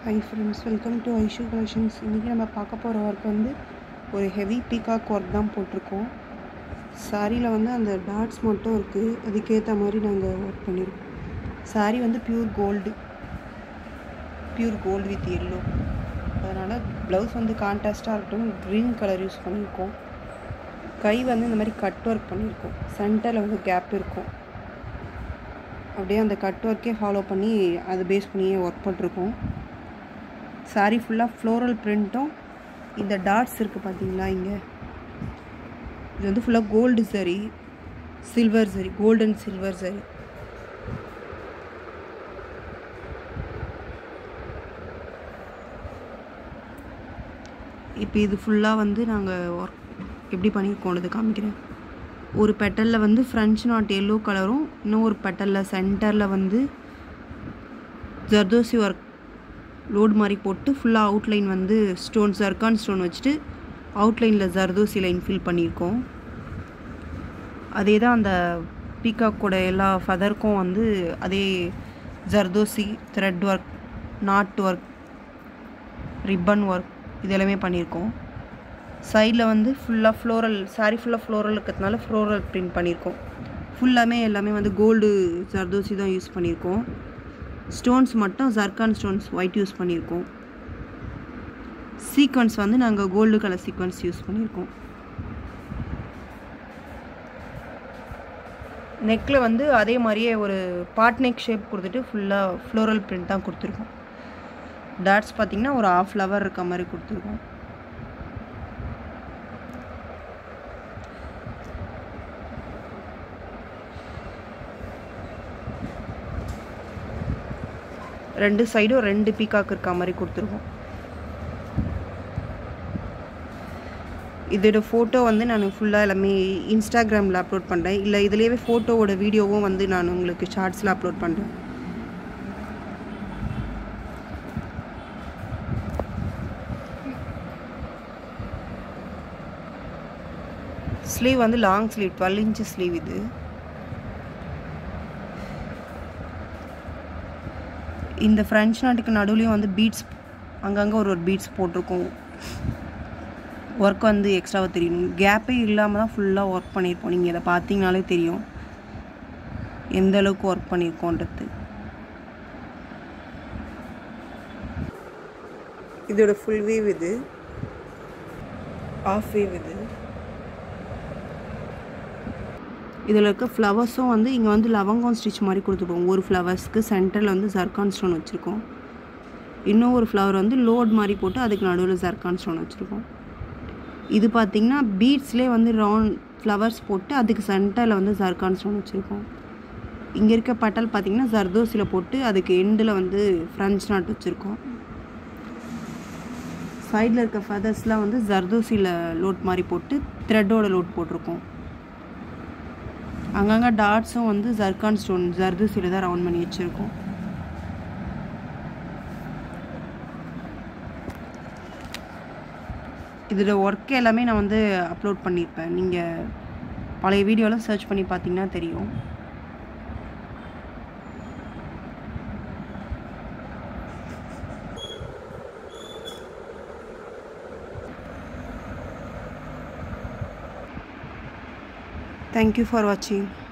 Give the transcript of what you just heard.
High friends welcome to Aishu collections இன்றைக்கி நம்ம பார்க்க போகிற ஒர்க் வந்து ஒரு ஹெவி பீகாக் ஒர்க் தான் போட்டிருக்கோம் சாரியில் வந்து அந்த டாட்ஸ் மட்டும் இருக்குது அதுக்கேற்ற மாதிரி நாங்கள் ஒர்க் பண்ணியிருக்கோம் சாரி வந்து pure gold pure gold with yellow அதனால் ப்ளவுஸ் வந்து கான்ட்ராஸ்ட்டாக இருக்கட்டும் க்ரீன் கலர் யூஸ் பண்ணியிருக்கோம் கை வந்து இந்த மாதிரி கட் ஒர்க் பண்ணியிருக்கோம் சென்டரில் வந்து கேப் இருக்கும் அப்படியே அந்த கட் ஒர்க்கே ஃபாலோ பண்ணி அதை பேஸ் பண்ணியே ஒர்க் பண்ணிருக்கோம் சாரீ ஃபுல்லாக ஃப்ளோரல் பிரிண்ட்டும் இந்த டாட்ஸ் இருக்குது பார்த்தீங்களா இங்கே இது வந்து ஃபுல்லாக கோல்டு சரி சில்வர் சரி கோல்டன் சில்வர் சரி இப்போ இது ஃபுல்லாக வந்து நாங்கள் ஒர்க் எப்படி பண்ணியிருக்கோன்றது காமிக்கிறேன் ஒரு பெட்டலில் வந்து ஃப்ரெஞ்ச் நாட் எல்லோ கலரும் இன்னொரு பெட்டலில் சென்டரில் வந்து ஜர்தோசி ஒர்க் லோடு மாதிரி போட்டு ஃபுல்லாக அவுட்லைன் வந்து ஸ்டோன் சர்க்கான் ஸ்டோன் வச்சுட்டு அவுட்லைனில் ஜர்தோசி லைன் ஃபில் பண்ணியிருக்கோம் அதே தான் அந்த பீகாக்கோட எல்லா ஃபதருக்கும் வந்து அதே zardosi thread work knot work ribbon work இது எல்லாமே பண்ணியிருக்கோம் சைடில் வந்து ஃபுல்லாக ஃப்ளோரல் சாரீ ஃபுல்லாக ஃப்ளோரல் இருக்கிறதுனால ஃப்ளோரல் பிரிண்ட் பண்ணியிருக்கோம் ஃபுல்லாமே எல்லாமே வந்து கோல்டு ஜர்தோசி தான் யூஸ் பண்ணியிருக்கோம் ஸ்டோன்ஸ் மட்டும் ஜர்கான் ஸ்டோன்ஸ் ஒயிட் யூஸ் பண்ணியிருக்கோம் சீக்வன்ஸ் வந்து நாங்கள் கோல்டு கலர் சீக்வன்ஸ் யூஸ் பண்ணியிருக்கோம் நெக்கில் வந்து அதே மாதிரியே ஒரு பாட் நெக் ஷேப் கொடுத்துட்டு ஃபுல்லாக ஃப்ளோரல் பிரிண்ட் தான் கொடுத்துருக்கோம் டாட்ஸ் பார்த்திங்கன்னா ஒரு ஆஃப் ஃப்ளவர் இருக்க மாதிரி கொடுத்துருக்கோம் ரெண்டு சைடும் ரெண்டு பீக்காக் இருக்க மாதிரி கொடுத்துருக்கோம் இதோட ஃபோட்டோ வந்து நான் ஃபுல்லாக எல்லாமே இன்ஸ்டாகிராமில் அப்லோட் பண்ணுறேன் இல்லை இதுலேயே ஃபோட்டோவோட வீடியோவும் வந்து நான் உங்களுக்கு ஷார்ட்ஸில் அப்லோட் பண்ணுறேன் ஸ்லீவ் வந்து long sleeve twelve inch sleeve இது இந்த ஃப்ரெஞ்ச் நாட்டுக்கு நடுவுலையும் வந்து பீட்ஸ் அங்கங்கே ஒரு ஒரு பீட்ஸ் போட்டிருக்கோம் ஒர்க் வந்து எக்ஸ்ட்ராவாக தெரியணும் கேப்பே இல்லாமல் தான் ஃபுல்லாக ஒர்க் பண்ணியிருப்போம் நீங்கள் இதை பார்த்தீங்கனாலே தெரியும் எந்த அளவுக்கு ஒர்க் பண்ணியிருக்கோன்றது இதோட ஃபுல் வேவ் இது ஆஃப் வேவ் இது இதில் இருக்க ஃப்ளவர்ஸும் வந்து இங்கே வந்து லவங்கம் ஸ்டிச் மாதிரி கொடுத்துருக்கோம் ஒரு ஃப்ளவர்ஸ்க்கு சென்டரில் வந்து ஜர்கான் ஸ்டோன் வச்சுருக்கோம் இன்னும் ஒரு ஃப்ளவர் வந்து லோட் மாதிரி போட்டு அதுக்கு நடுவில் ஜர்கான் ஸ்டோன் வச்சுருக்கோம் இது பார்த்திங்கன்னா பீட்ஸ்லேயே வந்து ரவுண்ட் ஃப்ளவர்ஸ் போட்டு அதுக்கு சென்டரில் வந்து ஜர்கான் ஸ்டோன் வச்சுருக்கோம் இங்கே இருக்க பட்டல் பார்த்திங்கன்னா ஜர்தோசியில் போட்டு அதுக்கு எண்டில் வந்து ஃப்ரெஞ்ச் நாட் வச்சுருக்கோம் சைடில் இருக்க ஃபெதர்ஸ்லாம் வந்து ஜர்தோசியில் லோட் மாதிரி போட்டு த்ரெட்டோட லோட் போட்டிருக்கோம் அங்கங்கே டாட்ஸும் வந்து ஜர்கான் ஸ்டோன் ஜர்தூசியில் தான் ரவுண்ட் பண்ணி வச்சுருக்கோம் இதோட ஒர்க் எல்லாமே நான் வந்து அப்லோட் பண்ணியிருப்பேன் நீங்கள் பழைய வீடியோலாம் சர்ச் பண்ணி பார்த்தீங்கன்னா தெரியும் Thank you for watching.